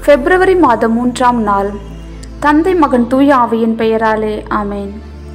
பிப்ரவரி மாதம் மூன்றாம் நாள் தந்தை மகன் தூய ஆவியின் பெயராலே ஆமேன்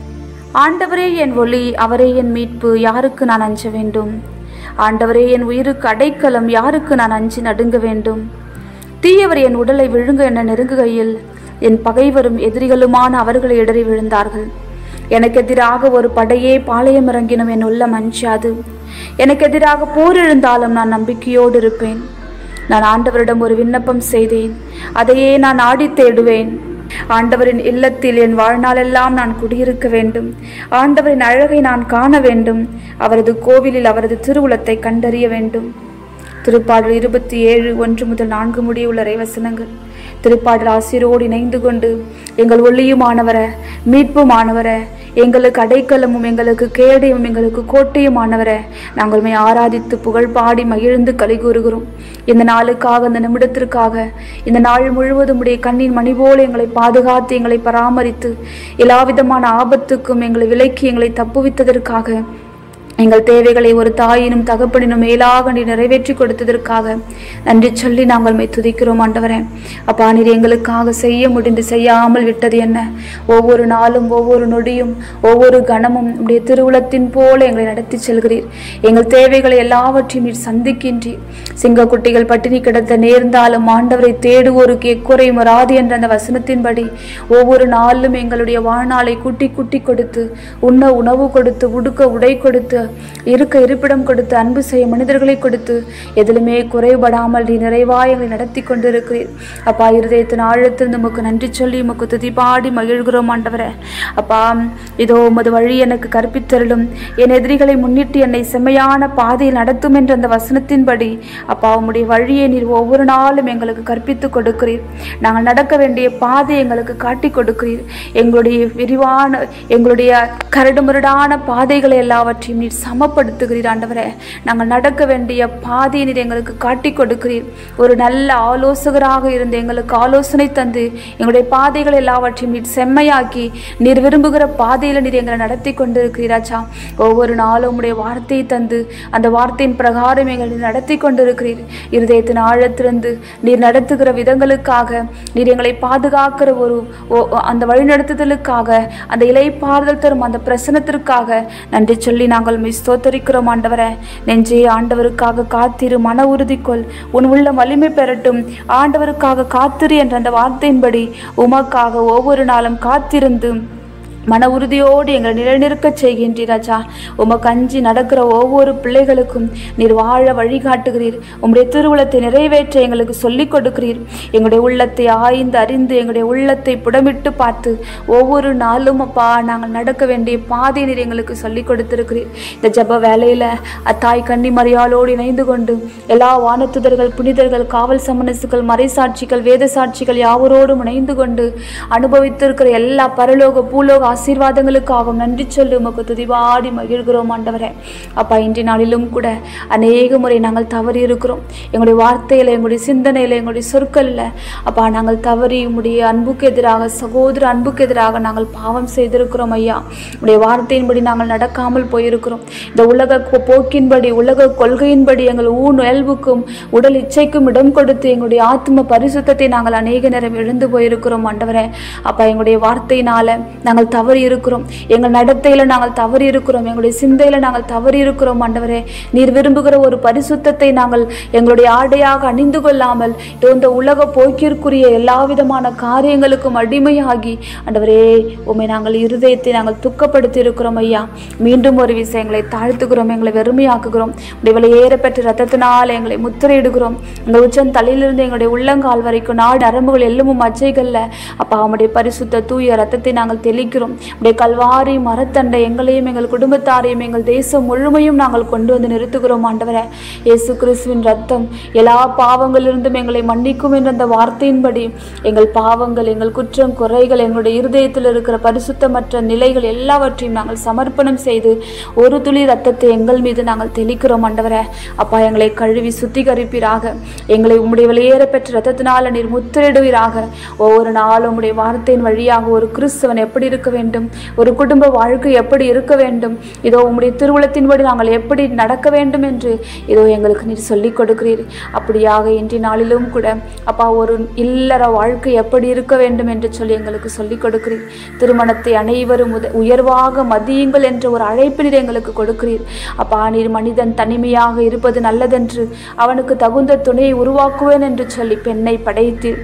ஆண்டவரே என் ஒளி அவரே என் மீட்பு யாருக்கு நான் அஞ்ச வேண்டும் ஆண்டவரே என் உயிருக்கு அடைக்கலம் யாருக்கு நான் அஞ்சி நடுங்க வேண்டும் தீயவர் என் உடலை விழுங்க என நெருங்குகையில் என் பகைவரும் எதிரிகளுமான அவர்களை இடறி விழுந்தார்கள் எனக்கு எதிராக ஒரு படையே பாளையம் இறங்கினும் என் உள்ளம் அஞ்சாது எனக்கு எதிராக போர் எழுந்தாலும் நான் நம்பிக்கையோடு இருப்பேன் நான் ஆண்டவரிடம் ஒரு விண்ணப்பம் செய்தேன் அதையே நான் ஆடி தேடுவேன் ஆண்டவரின் இல்லத்தில் என் வாழ்நாளெல்லாம் நான் குடியிருக்க வேண்டும் ஆண்டவரின் அழகை நான் காண வேண்டும் அவரது கோவிலில் அவரது திருவுளத்தை கண்டறிய வேண்டும் திருப்பாடல் இருபத்தி ஏழு ஒன்று முதல் நான்கு முடியுள்ள இறைவசனங்கள் திருப்பாடல் ஆசிரியரோடு இணைந்து கொண்டு எங்கள் ஒளியுமானவர மீட்புமானவர எங்களுக்கு அடைக்கலமும் எங்களுக்கு கேடையும் எங்களுக்கு கோட்டையுமானவர நாங்கள் உம்மை ஆராதித்து புகழ் பாடி மகிழ்ந்து களி கூறுகிறோம் இந்த நாளுக்காக இந்த நிமிடத்திற்காக இந்த நாள் முழுவதும் உடைய கண்ணின் மணி போல எங்களை பாதுகாத்து எங்களை பராமரித்து எல்லா விதமான ஆபத்துக்கும் எங்களை விலக்கி எங்களை தப்புவித்ததற்காக எங்கள் தேவைகளை ஒரு தாயினும் தகப்பனினும் மேலாக நீ நிறைவேற்றி கொடுத்ததற்காக நன்றி சொல்லி நாங்கள் மை துதிக்கிறோம் ஆண்டவரே அப்பா நீர் எங்களுக்காக செய்ய முடிந்து செய்யாமல் விட்டது என்ன ஒவ்வொரு நாளும் ஒவ்வொரு நொடியும் ஒவ்வொரு கணமும் உடைய திருவுளத்தின் போல எங்களை நடத்தி செல்கிறீர் எங்கள் தேவைகளை எல்லாவற்றையும் நீர் சந்திக்கின்றீர் சிங்கக்குட்டிகள் பட்டினி கிடத்த நேர்ந்தாலும் ஆண்டவரை தேடுவோருக்கு எக்குறையும் வராது என்ற அந்த வசனத்தின்படி ஒவ்வொரு நாளும் எங்களுடைய வாழ்நாளை கூட்டி கூட்டி கொடுத்து உண்ண உணவு கொடுத்து உடுக்க உடை கொடுத்து இருக்க இருப்பிடம் கொடுத்து அன்பு செய்ய மனிதர்களை கொடுத்து எதிலுமே குறைபடாமல் நீ நிறைவாய் எங்களை நடத்தி கொண்டிருக்கிறீர் அப்பா இருதயத்தின் ஆழத்திலிருந்து உமக்கு நன்றி சொல்லி உமக்கு துதி பாடி மகிழ்கிறோம் ஆண்டவரே அப்பா இதோ உமது வழி எனக்கு கற்பித்தருளும் என் எதிரிகளை முன்னிட்டு என்னை செம்மையான பாதையில் நடத்தும் என்ற அந்த வசனத்தின்படி அப்பா உம்முடைய வழியை நீர் ஒவ்வொரு நாளும் எங்களுக்கு கற்பித்து கொடுக்கிறீர் நாங்கள் நடக்க வேண்டிய பாதை எங்களுக்கு காட்டி கொடுக்கிறீர் எங்களுடைய விரிவான எங்களுடைய கரடுமுரடான பாதைகளை எல்லாவற்றையும் நீர் சமப்படுத்துகிறீர் ஆண்டவரே நாங்கள் நடக்க வேண்டிய பாதையை நீர் எங்களுக்கு காட்டி கொடுக்கிறீர் ஒரு நல்ல ஆலோசகராக இருந்து எங்களுக்கு ஆலோசனை தந்து எங்களுடைய பாதைகள் எல்லாவற்றையும் நீர் செம்மையாக்கி நீர் விரும்புகிற பாதையில் நீர் எங்களை நடத்தி கொண்டிருக்கிறீராச்சா ஒவ்வொரு நாளும் உடைய வார்த்தையை தந்து அந்த வார்த்தையின் பிரகாரம் எங்களை நடத்தி கொண்டிருக்கிறீர் இருதயத்தின் ஆழத்திலிருந்து நீர் நடத்துகிற விதங்களுக்காக நீர் எங்களை பாதுகாக்கிற ஒரு ஓ- அந்த வழிநடத்துதலுக்காக அந்த இலைப்பாறுதல் தரும் அந்த பிரசனத்திற்காக நன்றி சொல்லி நாங்கள் உம்மை ஸ்தோத்தரிக்கிறோம் ஆண்டவரே நெஞ்சே ஆண்டவருக்காக காத்திரு மன உறுதி கொள் உன் உள்ள வலிமை பெறட்டும் ஆண்டவருக்காக காத்திரு என்ற அந்த வார்த்தையின்படி உமக்காக ஒவ்வொரு நாளும் காத்திருந்து மன உறுதியோடு எங்களை நிலைநிற்கச் செய்கின்றீர் ராஜா உமக்கு அஞ்சி நடக்கிற ஒவ்வொரு பிள்ளைகளுக்கும் நீர் வாழ வழிகாட்டுகிறீர் உம்முடைய திருவுளத்தை நிறைவேற்ற எங்களுக்கு சொல்லிக் கொடுக்கிறீர் எங்களுடைய உள்ளத்தை ஆய்ந்து அறிந்து எங்களுடைய உள்ளத்தை புடமிட்டு பார்த்து ஒவ்வொரு நாளும் அப்பா நாங்கள் நடக்க வேண்டிய பாதை நீர் எங்களுக்கு சொல்லிக் கொடுத்திருக்கிறீர் இந்த ஜெப வேலையில் அத்தாய் கன்னி மரியாளோடு இணைந்து கொண்டு எல்லா வானத்துதர்கள் புனிதர்கள் காவல் சமணசுகள் மறைசாட்சிகள் வேத சாட்சிகள் யாவரோடும் இணைந்து கொண்டு அனுபவித்திருக்கிற எல்லா பரலோக பூலோக ஆசீர்வாதங்களுக்காகவும் நன்றி சொல்லி உமக்கு துதிபாடி மகிழ்கிறோம் ஆண்டவரே அப்பா இன்றைய நாளிலும் கூட அநேக முறை நாங்கள் தவறி இருக்கிறோம் எங்களுடைய வார்த்தையில் எங்களுடைய சிந்தனையில் எங்களுடைய சொற்களில் அப்பா நாங்கள் தவறி உம்முடைய அன்புக்கு எதிராக சகோதர அன்புக்கு எதிராக நாங்கள் பாவம் செய்திருக்கிறோம் ஐயா உடைய வார்த்தையின்படி நாங்கள் நடக்காமல் போயிருக்கிறோம் இந்த உலக கொ- போக்கின்படி உலக கொள்கையின்படி எங்கள் ஊன் இயல்புக்கும் உடல் இச்சைக்கும் இடம் கொடுத்து எங்களுடைய ஆத்ம பரிசுத்தத்தை நாங்கள் அநேக நேரம் எழுந்து போயிருக்கிறோம் ஆண்டவரே அப்பா எங்களுடைய வார்த்தையினால நாங்கள் தவறி இருக்கிறோம் எங்கள் நடத்தையில நாங்கள் தவறி இருக்கிறோம் எங்களுடைய சிந்தையில நாங்கள் தவறி இருக்கிறோம் ஆண்டவரே நீர் விரும்புகிற ஒரு பரிசுத்தத்தை நாங்கள் எங்களுடைய ஆடையாக அணிந்து கொள்ளாமல் இதோ இந்த உலக போக்கிற்குரிய எல்லா விதமான காரியங்களுக்கும் அடிமையாகி ஆண்டவரே உம்மை நாங்கள் இருதயத்தை நாங்கள் துக்கப்படுத்தி இருக்கிறோம் ஐயா மீண்டும் ஒரு விஷயம் எங்களை தாழ்த்துகிறோம் எங்களை வெறுமையாக்குகிறோம் உடைய விலையேற பெற்ற ரத்தத்தினால் எங்களை முத்திரையிடுகிறோம் எங்கள் உச்சன் தலையிலிருந்து எங்களுடைய உள்ளங்கால் வரைக்கும் நாடு நரம்புகள் எல்லுமும் மச்சைகள்ல அப்பா உம்முடைய பரிசுத்த தூய ரத்தத்தை நாங்கள் தெளிக்கிறோம் உடைய கல்வாரி மரத்தண்டை எங்களையும் எங்கள் குடும்பத்தாரையும் எங்கள் தேசம் முழுமையும் நாங்கள் கொண்டு வந்து நிறுத்துகிறோம் ஆண்டவரே இயேசு கிறிஸ்துவின் ரத்தம் எல்லா பாவங்களிலிருந்தும் எங்களை மன்னிக்கும் என்ற அந்த வார்த்தையின்படி எங்கள் பாவங்கள் எங்கள் குற்றம் குறைகள் எங்களுடைய இருதயத்தில் இருக்கிற பரிசுத்தமற்ற நிலைகள் எல்லாவற்றையும் நாங்கள் சமர்ப்பணம் செய்து ஒரு துளி ரத்தத்தை எங்கள் மீது நாங்கள் தெளிக்கிறோம் ஆண்டவரே அப்பா எங்களை கழுவி சுத்திகரிப்பீராக எங்களை உம்முடைய வெளியேற பெற்ற ரத்தத்தினால நீர் முத்திரிடுவீராக ஒவ்வொரு நாளும் உம்முடைய வார்த்தையின் வழியாக ஒரு கிறிஸ்தவன் எப்படி இருக்க வேண்டும் ஒரு குடும்ப வாழ்க்கை எப்படி இருக்க வேண்டும் இதோ உம்முடைய திருவுளத்தின்படி நாங்கள் எப்படி நடக்க வேண்டும் என்று இதோ எங்களுக்கு நீர் சொல்லிக் கொடுக்கிறீர் அப்படியாக இன்றைய நாளிலும் கூட அப்பா ஒரு இல்லற வாழ்க்கை எப்படி இருக்க வேண்டும் என்று சொல்லி எங்களுக்கு சொல்லிக் கொடுக்கிறீர் திருமணத்தை அனைவரும் உத- உயர்வாக மதியுங்கள் என்ற ஒரு அழைப்பு நீர் எங்களுக்கு கொடுக்கிறீர் அப்பா நீர் மனிதன் தனிமையாக இருப்பது நல்லதென்று அவனுக்கு தகுந்த துணையை உருவாக்குவேன் என்று சொல்லி பெண்ணை படைத்தீர்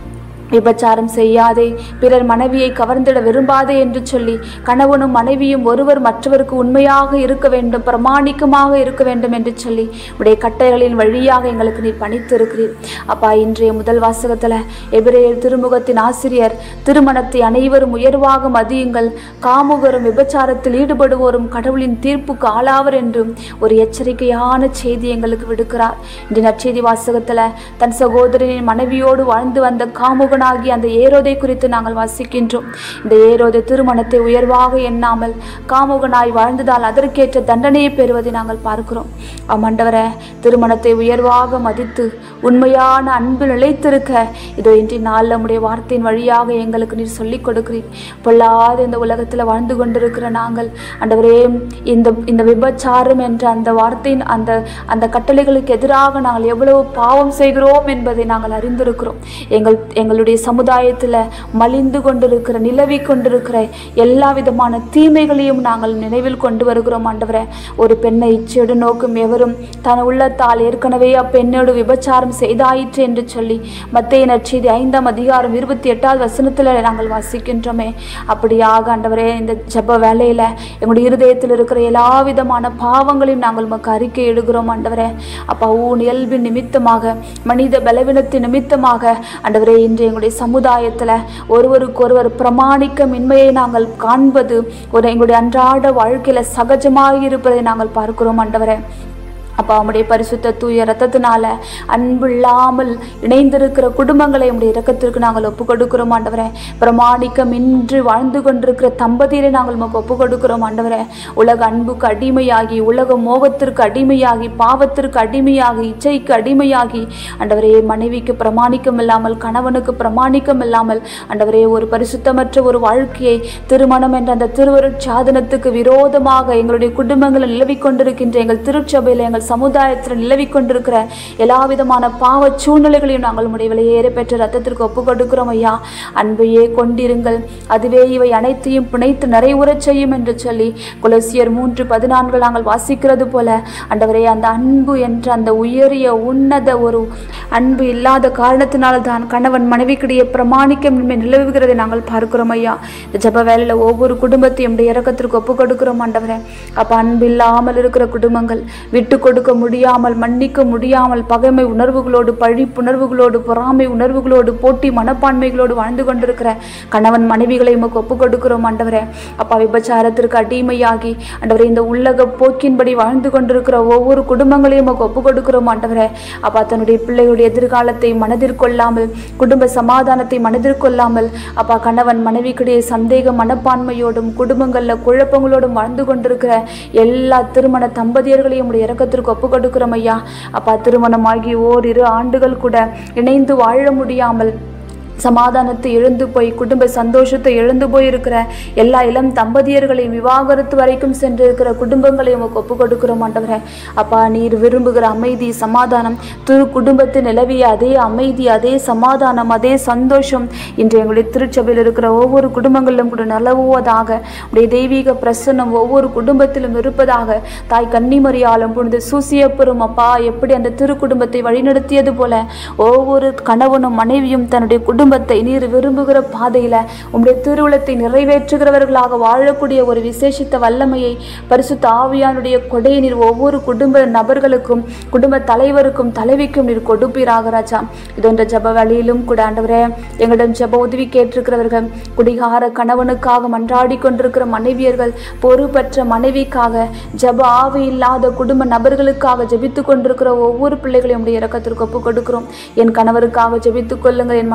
விபச்சாரம் செய்யாதே பிறர் மனைவியை கவர்ந்திட விரும்பாதே என்று சொல்லி கணவனும் மனைவியும் ஒருவர் மற்றவருக்கு உண்மையாக இருக்க வேண்டும் பிரமாணிக்கமாக இருக்க வேண்டும் என்று சொல்லி உடைய கட்டளைகளின் வழியாக எங்களுக்கு நீர் பணித்து இருக்கிறீர் அப்பா இன்றைய முதல் வாசகத்தில் எபிரேயர் திருமுகத்தின் ஆசிரியர் திருமணத்தை அனைவரும் உயர்வாக மதியுங்கள் காமுகரும் விபச்சாரத்தில் ஈடுபடுவோரும் கடவுளின் தீர்ப்புக்கு ஆளாவர் என்றும் ஒரு எச்சரிக்கையான செய்தி எங்களுக்கு விடுக்கிறார் இந்த நற்செய்தி வாசகத்தில் தன் சகோதரனின் மனைவியோடு வாழ்ந்து வந்த காமுகனாகி அந்த ஏரோதை குறித்து நாங்கள் வாசிக்கின்றோம் இந்த ஏரோதை திருமணத்தை உயர்வாக எண்ணாமல் காமுகனாய் வாழ்ந்ததால் அதற்கேற்ற தண்டனையை பெறுவதை நாங்கள் பார்க்கிறோம் ஆமாண்டவரே திருமணத்தை உயர்வாக மதித்து உண்மையான அன்பு நிலைத்திருக்க இதோ இன்றைய நாள் நம்முடைய வார்த்தையின் வழியாக எங்களுக்கு நீர் சொல்லிக் கொடுக்கிறீர் பொல்லாத இந்த உலகத்தில் வாழ்ந்து கொண்டிருக்கிற நாங்கள் ஆண்டவரே இந்த இந்த விபச்சாரம் என்ற அந்த வார்த்தையின் அந்த அந்த கட்டளைகளுக்கு எதிராக நாங்கள் எவ்வளவு பாவம் செய்கிறோம் என்பதை நாங்கள் அறிந்திருக்கிறோம் எங்கள் எங்களுடைய சமுதாயத்தில் மலிந்து கொண்டிருக்கிற நிலவி கொண்டிருக்கிற எல்லா விதமான தீமைகளையும் நாங்கள் நினைவில் கொண்டு வருகிறோம் ஆண்டவரே ஒரு பெண்ணை இச்சையோடு நோக்கும் எவரும் தன் உள்ளத்தால் ஏற்கனவே அப்பெண்ணோடு விபச்சாரம் செய்தாயிற்று என்று சொல்லி மத்திய நற்செய்தி ஐந்தாம் அதிகாரம் இருபத்தி எட்டாவது வசனத்தில் நாங்கள் வாசிக்கின்றோமே அப்படியாக ஆண்டவரே இந்த ஜெப வேலையில் எங்களுடைய இருதயத்தில் இருக்கிற எல்லா விதமான பாவங்களையும் நாங்கள் உமக்கு அறிக்கை இடுகிறோம் ஆண்டவரே அப்பா ஊன் இயல்பின் நிமித்தமாக மனித பலவீனத்தின் நிமித்தமாக ஆண்டவரே இன்று எங்களுடைய சமுதாயத்தில் ஒருவருக்கொருவர் பிரமாணிக்க மின்மையை நாங்கள் காண்பது ஒரு எங்களுடைய அன்றாட வாழ்க்கையில் சகஜமாக இருப்பதை நாங்கள் பார்க்கிறோம் ஆண்டவரே அப்பா உம்முடைய பரிசுத்த தூய ரத்தத்தினால அன்பில்லாமல் இணைந்திருக்கிற குடும்பங்களை உம்முடைய இரக்கத்திற்கு நாங்கள் ஒப்பு கொடுக்கிறோம் ஆண்டவரே பிரமாணிக்கம் இன்று வாழ்ந்து கொண்டிருக்கிற தம்பதியரை நாங்கள் உமக்கு ஒப்பு கொடுக்கிறோம் ஆண்டவரே உலக அன்புக்கு அடிமையாகி உலக மோகத்திற்கு அடிமையாகி பாவத்திற்கு அடிமையாகி இச்சைக்கு அடிமையாகி ஆண்டவரே மனைவிக்கு பிரமாணிக்கம் இல்லாமல் கணவனுக்கு பிரமாணிக்கம் இல்லாமல் ஆண்டவரே ஒரு பரிசுத்தமற்ற ஒரு வாழ்க்கையை திருமணம் என்ற அந்த திருவருட் சாதனத்துக்கு விரோதமாக எங்களுடைய குடும்பங்களில் நிலவிக் கொண்டிருக்கின்ற எங்கள் திருச்சபையில் எங்கள் சமுதாயத்தில் நிலவிக் கொண்டிருக்கிற எல்லா விதமான பாவ சூழ்நிலைகளையும் நாங்கள் உடைய விலையேற பெற்ற ரத்தத்திற்கு ஒப்பு கொடுக்கிறோம் ஐயா அன்பையே கொண்டிருங்கள் அதுவே இவை அனைத்தையும் பிணைத்து நிறைவுறச் செய்யும் என்று சொல்லி குலசியர் மூன்று பதினான்கு நாங்கள் வாசிக்கிறது போல ஆண்டவரே அந்த அன்பு என்ற அந்த உயரிய உன்னத ஒரு அன்பு இல்லாத காரணத்தினால தான் கணவன் மனைவிக்கிடையே பிரமாணிக்கம் இன்மை நிலவுகிறதை நாங்கள் பார்க்கிறோம் ஐயா இந்த ஜப வேலையில் ஒவ்வொரு குடும்பத்தையும் உடைய இறக்கத்திற்கு ஒப்பு கொடுக்கிறோம் ஆண்டவரே அப்ப அன்பு இல்லாமல் இருக்கிற குடும்பங்கள் விட்டு கொடுக்க முடியாமல் மன்னிக்க முடியாமல் பகைமை உணர்வுகளோடு பழிப்புணர்வுகளோடு பொறாமை உணர்வுகளோடு போட்டி மனப்பான்மைகளோடு வாழ்ந்து கொண்டிருக்கிற கணவன் மனைவிகளை உமக்கு ஒப்பு கொடுக்கிறோம் ஆண்டவரே அப்பா விபச்சாரத்திற்கு அடிமையாகி ஆண்டவரே இந்த உள்ளக போக்கின்படி வாழ்ந்து கொண்டிருக்கிற ஒவ்வொரு குடும்பங்களையும் உமக்கு ஒப்பு கொடுக்கிறோம் ஆண்டவரே அப்பா தன்னுடைய பிள்ளைகளுடைய எதிர்காலத்தை மனதிற்கொள்ளாமல் குடும்ப சமாதானத்தை மனதிற்கொள்ளாமல் அப்பா கணவன் மனைவிக்கிடையே சந்தேக மனப்பான்மையோடும் குடும்பங்களில் குழப்பங்களோடும் வாழ்ந்து கொண்டிருக்கிற எல்லா திருமண தம்பதியர்களையும் உடைய இறக்கத்திற்கு ஒப்பு கொடுக்கிறோம் ஐயா அப்பா திருமணமாகி ஓரிரு ஆண்டுகள் கூட இணைந்து வாழ முடியாமல் சமாதானத்தை இழந்து போய் குடும்ப சந்தோஷத்தை இழந்து போயிருக்கிற எல்லா இளம் தம்பதியர்களையும் விவாகரத்து வரைக்கும் சென்றிருக்கிற குடும்பங்களை உமக்கு ஒப்பு கொடுக்கிறோம் ஆண்டவரே அப்பா நீர் விரும்புகிற அமைதி சமாதானம் திரு குடும்பத்தில் நிலவிய அதே அமைதி அதே சமாதானம் அதே சந்தோஷம் இன்று எங்களுடைய திருச்சபையில் இருக்கிற ஒவ்வொரு குடும்பங்களிலும் கூட நிலவுவதாக உடைய தெய்வீக பிரசன்னம் ஒவ்வொரு குடும்பத்திலும் இருப்பதாக தாய் கன்னிமரியாலும் புனித சூசியப்பெரும் அப்பா எப்படி அந்த திரு குடும்பத்தை வழிநடத்தியது போல ஒவ்வொரு கணவனும் மனைவியும் தன்னுடைய குடும்பத்தை நீர் விரும்புகிற பாதையில உம்முடைய திருவுளத்தை நிறைவேற்றுகிறவர்களாக வாழக்கூடிய ஒரு விசேஷித்த வல்லமையை பரிசுத்த ஆவியானுடைய கொடையை நீர் ஒவ்வொரு குடும்ப நபர்களுக்கும் குடும்ப தலைவருக்கும் தலைவிக்கும் நீர் கொடுப்பீராக ராஜா இதொன்ற ஜப வழியிலும் கூட ஆண்டவரே எங்களிடம் ஜப உதவி கேட்டிருக்கிறவர்கள் குடிகார கணவனுக்காக மன்றாடி கொண்டிருக்கிற மனைவியர்கள் பொறுப்பற்ற மனைவிக்காக ஜப ஆவி இல்லாத குடும்ப நபர்களுக்காக ஜெபித்துக் கொண்டிருக்கிற ஒவ்வொரு பிள்ளைகளையும் உடைய இறக்கத்திற்கு ஒப்புக் கொடுக்கிறோம் என் கணவருக்காக ஜெபித்துக் கொள்ளுங்கள் என் மனைவிக்காக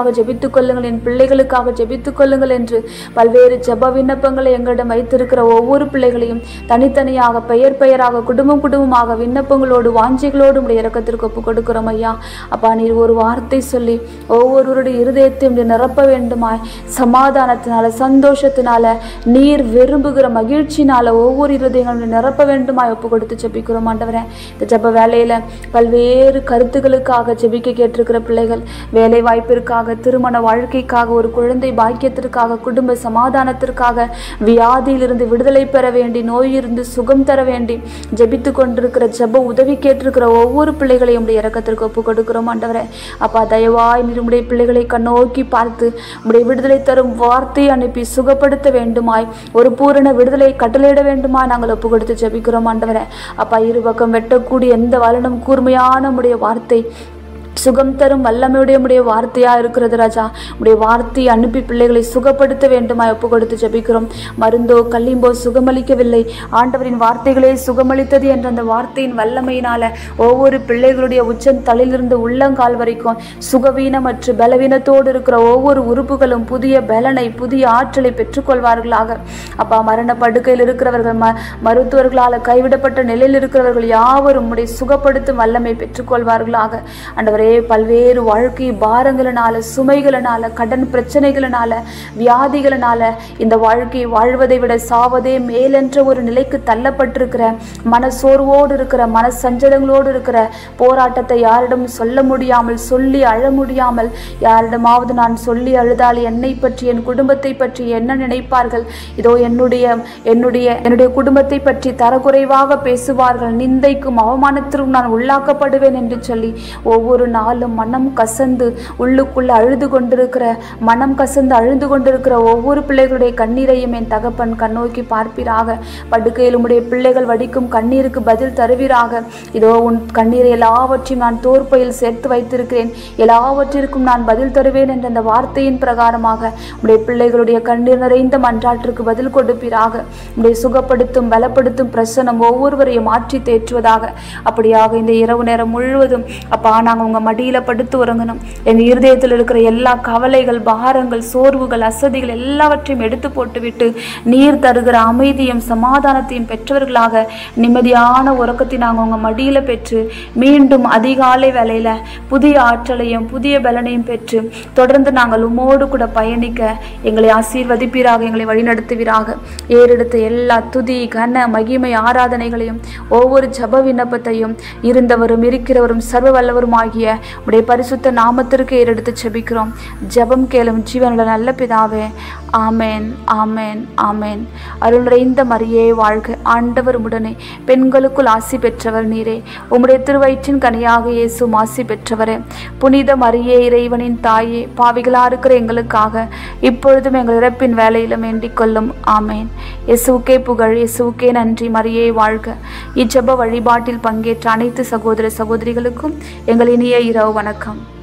எனக்காக ஜெபித்துக் கொள்ளுங்கள் என் பிள்ளைகளுக்காக ஜெபித்துக் கொள்ளுங்கள் என்று பல்வேறு ஜெப விண்ணப்பங்களை எங்களிடம் வைத்திருக்கிற ஒவ்வொரு பிள்ளைகளையும் தனித்தனியாக பெயர் பெயராக குடும்பம் குடும்பமாக விண்ணப்பங்களோடு வாஞ்சிகளோடு உடைய இறக்கத்திற்கு ஒப்பு கொடுக்கிறோம் ஐயா அப்பா நீர் ஒரு வார்த்தை சொல்லி ஒவ்வொருவருடைய இருதயத்தையும் நீர் நிரப்ப வேண்டுமாய் சமாதானத்தினால சந்தோஷத்தினால நீர் விரும்புகிற மகிழ்ச்சினால ஒவ்வொரு இருதயங்களும் நிரப்ப வேண்டுமாய் ஒப்பு கொடுத்து ஜெபிக்கிறோம் ஆண்டவரே இந்த ஜெப வேலையில பல்வேறு கருத்துக்களுக்காக ஜெபிக்க கேட்டிருக்கிற பிள்ளைகள் வேலை வாய்ப்பிற்காக திருமண வாழ்க்கைக்காக ஒரு குழந்தை பாக்கியத்திற்காக குடும்ப சமாதானத்திற்காக வியாதியிலிருந்து விடுதலை பெற வேண்டி நோயிலிருந்து சுகம் தர வேண்டி ஜெபித்து கொண்டிருக்கிற ஜெப உதவி கேட்டிருக்கிற ஒவ்வொரு பிள்ளைகளையும் உடைய இறக்கத்திற்கு ஒப்பு கொடுக்கிறோம் ஆண்டவரே அப்பா தயவாய் நீர் உடைய பிள்ளைகளை கண்ணோக்கி பார்த்து உடைய விடுதலை தரும் வார்த்தை அனுப்பி சுகப்படுத்த வேண்டுமாய் ஒரு பூரண விடுதலை கட்டளையிட வேண்டுமாய் நாங்கள் ஒப்பு கொடுத்து ஜெபிக்கிறோம் ஆண்டவரே அப்பா இரு பக்கம் வெட்டக்கூடிய எந்த வலனும் கூர்மையான உடைய வார்த்தை சுகம் தரும் வல்லமையுடைய உடைய வார்த்தையா இருக்கிறது ராஜா உடைய வார்த்தையை அனுப்பி பிள்ளைகளை சுகப்படுத்த வேண்டுமாய் ஒப்பு கொடுத்து ஜெபிக்கிறோம் மருந்தோ கல்லிம்போ சுகமளிக்கவில்லை ஆண்டவரின் வார்த்தைகளே சுகமளித்தது என்ற அந்த வார்த்தையின் வல்லமையினால ஒவ்வொரு பிள்ளைகளுடைய உச்சம் தலையிலிருந்து உள்ளங்கால் வரைக்கும் சுகவீனமற்று பலவீனத்தோடு இருக்கிற ஒவ்வொரு உறுப்புகளும் புதிய பலனை புதிய ஆற்றலை பெற்றுக்கொள்வார்களாக அப்பா மரண படுக்கையில் இருக்கிறவர்கள் ம மருத்துவர்களால் கைவிடப்பட்ட நிலையில் இருக்கிறவர்கள் யாவரும் உடைய சுகப்படுத்தும் வல்லமை பெற்றுக்கொள்வார்களாக ஆண்டவரே பல்வேறு வாழ்க்கை பாரங்களினால சுமைகளினால கடன் பிரச்சனைகளினால வியாதிகளினால இந்த வாழ்க்கையை வாழ்வதை விட சாவதே மேலென்ற ஒரு நிலைக்கு தள்ளப்பட்டிருக்கிற மனசோர்வோடு இருக்கிற மன சஞ்சலங்களோடு இருக்கிற போராட்டத்தை யாரிடம் சொல்ல முடியாமல் சொல்லி அழ முடியாமல் யாரிடமாவது நான் சொல்லி அழுதால் என்னை பற்றி என் குடும்பத்தை பற்றி என்ன நினைப்பார்கள் இதோ என்னுடைய என்னுடைய என்னுடைய குடும்பத்தை பற்றி தரக்குறைவாக பேசுவார்கள் நிந்தைக்கும் அவமானத்திற்கும் நான் உள்ளாக்கப்படுவேன் என்று சொல்லி ஒவ்வொரு நாளும் மனம் கசந்து உள்ளுக்குள்ள அழுது கொண்டிருக்கிற மனம் கசந்து அழுது கொண்டிருக்கிற ஒவ்வொரு பிள்ளைகளுடைய கண்ணீரையும் என் தகப்பன் கண்ணோக்கி பார்ப்பீராக படுக்கையில் உம்முடைய பிள்ளைகள் வடிக்கும் கண்ணீருக்கு பதில் தருவீராக இதோ உன் கண்ணீரை எல்லாவற்றையும் நான் தோற்பையில் சேர்த்து வைத்திருக்கிறேன் எல்லாவற்றிற்கும் நான் பதில் தருவேன் என்ற அந்த வார்த்தையின் பிரகாரமாக உடைய பிள்ளைகளுடைய கண்ணீர் நிறைந்த மன்றாட்டிற்கு பதில் கொடுப்பீராக உடைய சுகப்படுத்தும் பலப்படுத்தும் பிரசனம் ஒவ்வொருவரையும் மாற்றி தேற்றுவதாக அப்படியாக இந்த இரவு நேரம் முழுவதும் அப்பா நாங்கள் உங்கள் மடியில் படுத்து உறங்கணும் எங்கள் இருதயத்தில் இருக்கிற எல்லா கவலைகள் பாரங்கள் சோர்வுகள் அசதிகள் எல்லாவற்றையும் எடுத்து போட்டுவிட்டு நீர் தருகிற அமைதியும் சமாதானத்தையும் பெற்றவர்களாக நிம்மதியான உறக்கத்தை நாங்கள் உங்கள் மடியில் பெற்று மீண்டும் அதிகாலை வேளையில் புதிய ஆற்றலையும் புதிய பலனையும் பெற்று தொடர்ந்து நாங்கள் உம்மோடு கூட பயணிக்க எங்களை ஆசீர்வதிப்பீராக எங்களை வழிநடத்துவீராக ஏறெடுத்த எல்லா துதி கன மகிமை ஆராதனைகளையும் ஒவ்வொரு ஜப விண்ணப்பத்தையும் இருந்தவரும் இருக்கிறவரும் சர்வ வல்லவரும் ஆகிய உடைய பரிசுத்த நாமத்திற்கு ஏறெடுத்து ஜெபிக்கிறோம் ஜெபம் கேளும் ஜீவனுள்ள நல்ல பிதாவே ஆமேன் ஆமேன் ஆமேன் அருள் நிறைந்த மரியே வாழ்க ஆண்டவர் உடனே பெண்களுக்குள் ஆசி பெற்றவர் நீரே உம்முடைய திருவயிற்றின் கனியாக இயேசும் ஆசி பெற்றவரே புனித மரியே இறைவனின் தாயே பாவிகளா இருக்கிற எங்களுக்காக இப்பொழுதும் எங்கள் இறப்பின் வேலையிலும் வேண்டிக் கொள்ளும் ஆமேன் இயேசுவுக்கே புகழ் இயேசுவுக்கே நன்றி மரியே வாழ்க இச்செப வழிபாட்டில் பங்கேற்ற அனைத்து சகோதர சகோதரிகளுக்கும் எங்கள் இனிய இரவு வணக்கம்